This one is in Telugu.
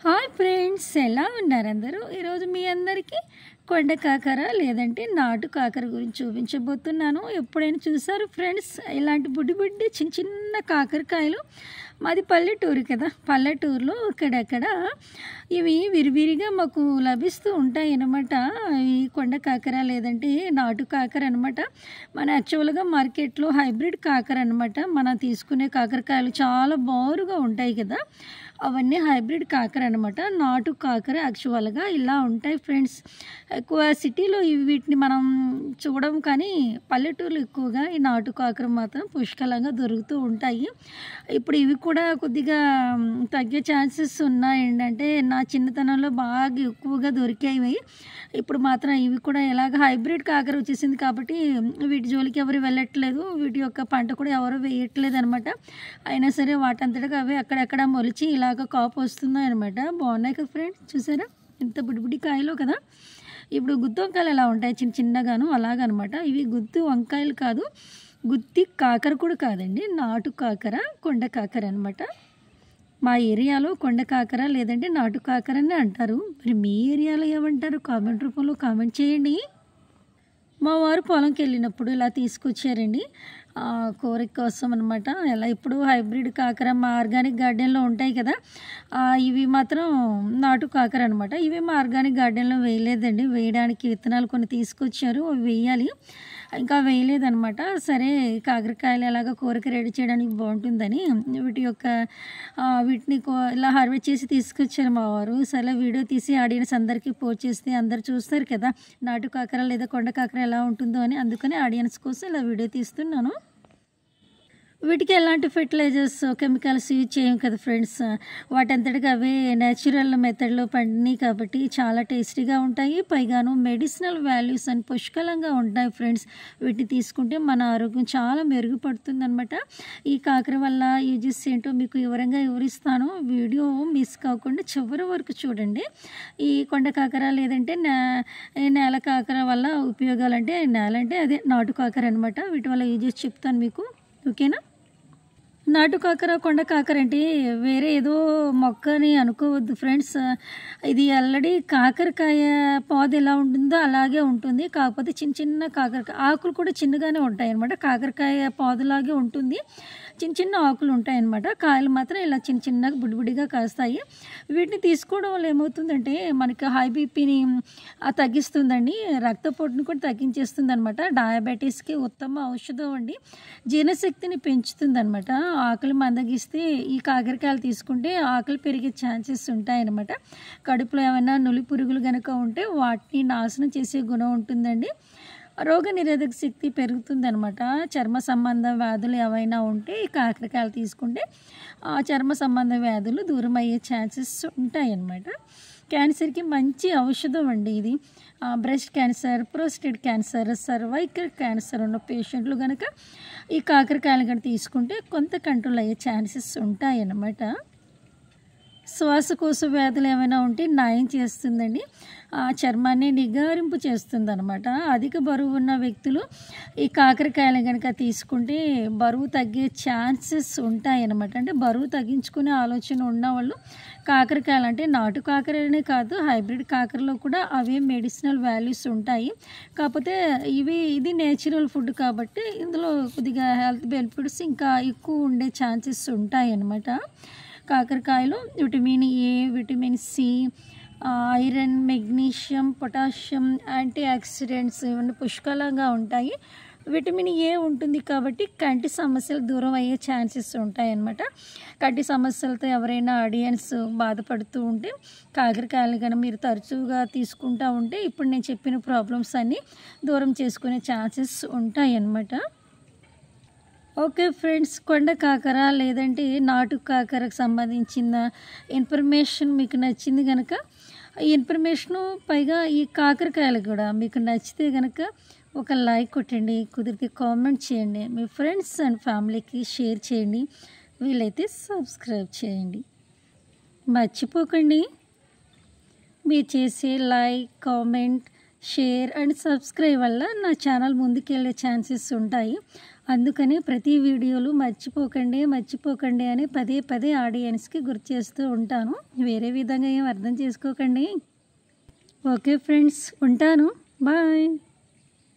హాయ్ ఫ్రెండ్స్ ఎలా ఉన్నారు అందరూ ఈరోజు మీ అందరికీ కొండ కాకర లేదంటే నాటు కాకర గురించి చూపించబోతున్నాను ఎప్పుడైనా చూసారు ఫ్రెండ్స్ ఇలాంటి బుడ్డి బుడ్డి చిన్న చిన్న కాకరకాయలు మాది పల్లెటూరు కదా పల్లెటూరులో ఇక్కడక్కడ ఇవి విరివిరిగా మాకు లభిస్తూ ఉంటాయి అన్నమాట ఈ కొండ కాకర లేదంటే నాటు కాకర అనమాట మన యాక్చువల్గా మార్కెట్లో హైబ్రిడ్ కాకర అనమాట మనం తీసుకునే కాకరకాయలు చాలా బారుగా ఉంటాయి కదా అవన్నీ హైబ్రిడ్ కాకర అనమాట నాటు కాకర యాక్చువల్గా ఇలా ఉంటాయి ఫ్రెండ్స్ ఎక్కువ సిటీలో ఇవి వీటిని మనం చూడం కానీ పల్లెటూరులో ఎక్కువగా ఈ నాటు కాకర మాత్రం పుష్కలంగా దొరుకుతూ ఉంటాయి ఇప్పుడు ఇవి కూడా కొద్దిగా తగ్గే ఛాన్సెస్ ఉన్నాయి ఏంటంటే నా చిన్నతనంలో బాగా ఎక్కువగా దొరికాయి ఇప్పుడు మాత్రం ఇవి కూడా ఎలాగ హైబ్రిడ్ కాకర వచ్చేసింది కాబట్టి వీటి జోలికి ఎవరు వెళ్ళట్లేదు వీటి యొక్క పంట కూడా ఎవరు వేయట్లేదు అనమాట అయినా సరే వాటంతటా అవి అక్కడక్కడ మొలిచి ఇలాగ కాపు వస్తున్నాయి అనమాట బాగున్నాయి కదా ఫ్రెండ్స్ చూసారా ఇంత బుడి బుడి కాయలు కదా ఇప్పుడు గుత్తి వంకాయలు ఎలా ఉంటాయి చిన్న చిన్నగాను అలాగనమాట ఇవి గుత్తి వంకాయలు కాదు గుత్తి కాకర కూడా కాదండి నాటు కాకర కొండ కాకర అనమాట మా ఏరియాలో కొండ కాకర లేదంటే నాటు కాకర అని అంటారు మరి మీ ఏరియాలో ఏమంటారు కామెంట్ రూపంలో కామెంట్ చేయండి మా వారు పొలంకి వెళ్ళినప్పుడు ఇలా తీసుకొచ్చారండి ఆ, కూర కోసం అనమాట ఎలా ఇప్పుడు హైబ్రిడ్ కాకర మా ఆర్గానిక్ గార్డెన్లో ఉంటాయి కదా ఆ, ఇవి మాత్రం నాటు కాకర అనమాట ఇవి మా ఆర్గానిక్ గార్డెన్లో వేయలేదండి వేయడానికి విత్తనాలు కొన్ని తీసుకొచ్చారు అవి వేయాలి ఇంకా వేయలేదనమాట సరే కాకరకాయలు ఎలాగ కూరకి రెడీ చేయడానికి బాగుంటుందని వీటి యొక్క ఆ, వీటిని కో- ఇలా హార్వెస్ట్ చేసి తీసుకొచ్చారు మా వారు సరే వీడియో తీసి ఆడియన్స్ అందరికీ పోస్ట్ చేస్తే అందరు చూస్తారు కదా నాటు కాకర లేదా కొండ కాకర ఎలా ఉంటుందో అని అందుకని ఆడియన్స్ కోసం ఇలా వీడియో తీస్తున్నాను వీటికి ఎలాంటి ఫెర్టిలైజర్స్ కెమికల్స్ యూజ్ చేయం కదా ఫ్రెండ్స్ వాటంతటికి అవే న్యాచురల్ మెథడ్లో పండినాయి కాబట్టి చాలా టేస్టీగా ఉంటాయి పైగాను మెడిసినల్ వాల్యూస్ అని పుష్కలంగా ఉంటాయి ఫ్రెండ్స్ వీటిని తీసుకుంటే మన ఆరోగ్యం చాలా మెరుగుపడుతుంది అనమాట ఈ కాకర వల్ల యూజెస్ ఏంటో మీకు వివరంగా వివరిస్తాను వీడియో మిస్ కాకుండా చివరి వరకు చూడండి ఈ కొండ కాకర లేదంటే నే ఈ నేల కాకర వల్ల ఉపయోగాలు అంటే నేల అంటే అదే నాటు కాకర అనమాట వీటి వల్ల యూజెస్ చెప్తాను మీకు ఓకేనా నాటు కాకర కొండ కాకర అంటే వేరే ఏదో మొక్క అని అనుకోవద్దు ఫ్రెండ్స్ ఇది ఆల్రెడీ కాకరకాయ పాదు ఎలా ఉంటుందో అలాగే ఉంటుంది కాకపోతే చిన్న చిన్న కాకరకాయ ఆకులు కూడా చిన్నగానే ఉంటాయి అనమాట కాకరకాయ పాదులాగే ఉంటుంది చిన్న చిన్న ఆకులు ఉంటాయి అనమాట కాయలు మాత్రం ఇలా చిన్న చిన్నగా బుడిబుడిగా కాస్తాయి వీటిని తీసుకోవడం వల్ల ఏమవుతుందంటే మనకి హై బీపీని తగ్గిస్తుందండి రక్తపోటుని కూడా తగ్గించేస్తుంది అనమాట డయాబెటీస్కి ఉత్తమ ఔషధం అండి జీర్ణశక్తిని పెంచుతుంది అనమాట ఆకలి మందగిస్తే ఈ కాకరకాయలు తీసుకుంటే ఆకలి పెరిగే ఛాన్సెస్ ఉంటాయన్నమాట కడుపులో ఏమైనా నులి పురుగులు కనుక ఉంటే వాటిని నాశనం చేసే గుణం ఉంటుందండి రోగ నిరోధక శక్తి పెరుగుతుందనమాట చర్మ సంబంధ వ్యాధులు ఏవైనా ఉంటే ఈ కాకరకాయలు తీసుకుంటే ఆ చర్మ సంబంధ వ్యాధులు దూరం అయ్యే ఛాన్సెస్ ఉంటాయన్నమాట క్యాన్సర్కి మంచి ఔషధం అండి ఇది breast cancer prostate cancer cervical cancer ఉన్న పేషెంట్లు కనుక ఈ కాకరకాయలు కనుక తీసుకుంటే కొంత కంట్రోల్ అయ్యే ఛాన్సెస్ ఉంటాయన్నమాట శ్వాసకోశ వ్యాధులు ఏమైనా ఉంటే నయం చేస్తుందండి ఆ చర్మాన్ని నిగారింపు చేస్తుంది అనమాట అధిక బరువు ఉన్న వ్యక్తులు ఈ కాకరకాయలు కనుక తీసుకుంటే బరువు తగ్గే ఛాన్సెస్ ఉంటాయన్నమాట అంటే బరువు తగ్గించుకునే ఆలోచన ఉన్నవాళ్ళు కాకరకాయలు అంటే నాటు కాకరనే కాదు హైబ్రిడ్ కాకరలో కూడా అవే మెడిసినల్ వాల్యూస్ ఉంటాయి కాకపోతే ఇవి ఇది నేచురల్ ఫుడ్ కాబట్టి ఇందులో కొద్దిగా హెల్త్ బెనిఫిట్స్ ఇంకా ఎక్కువ ఉండే ఛాన్సెస్ ఉంటాయి అన్నమాట కాకరకాయలు vitamin A vitamin C iron magnesium potassium antioxidants ఇవన్నీ పుష్కలంగా ఉంటాయి విటమిన్ ఏ ఉంటుంది కాబట్టి కంటి సమస్యలు దూరం అయ్యే ఛాన్సెస్ ఉంటాయన్నమాట కంటి సమస్యలతో ఎవరైనా ఆడియన్స్ బాధపడుతూ ఉంటే కాకరకాయలు కానీ మీరు తరచుగా తీసుకుంటూ ఉంటే ఇప్పుడు నేను చెప్పిన ప్రాబ్లమ్స్ అన్నీ దూరం చేసుకునే ఛాన్సెస్ ఉంటాయన్నమాట ఓకే ఫ్రెండ్స్ కొండ కాకర లేదంటే నాటు కాకరకు సంబంధించిన ఇన్ఫర్మేషన్ మీకు నచ్చింది కనుక ఈ ఇన్ఫర్మేషను పైగా ఈ కాకరకాయలు కూడా మీకు నచ్చితే కనుక ఒక లైక్ కొట్టండి కుదిరితే కామెంట్ చేయండి మీ ఫ్రెండ్స్ అండ్ ఫ్యామిలీకి షేర్ చేయండి వీలైతే సబ్స్క్రైబ్ చేయండి మర్చిపోకండి మీరు చేసే like comment share and subscribe వల్ల నా ఛానల్ ముందుకెళ్ళే ఛాన్సెస్ ఉంటాయి అందుకనే ప్రతి వీడియోలు మర్చిపోకండి మర్చిపోకండి అని పదే పదే ఆడియన్స్కి గుర్తు చేస్తూ ఉంటాను వేరే విధంగా ఏం అర్థం చేసుకోకండి ఓకే ఫ్రెండ్స్ ఉంటాను బాయ్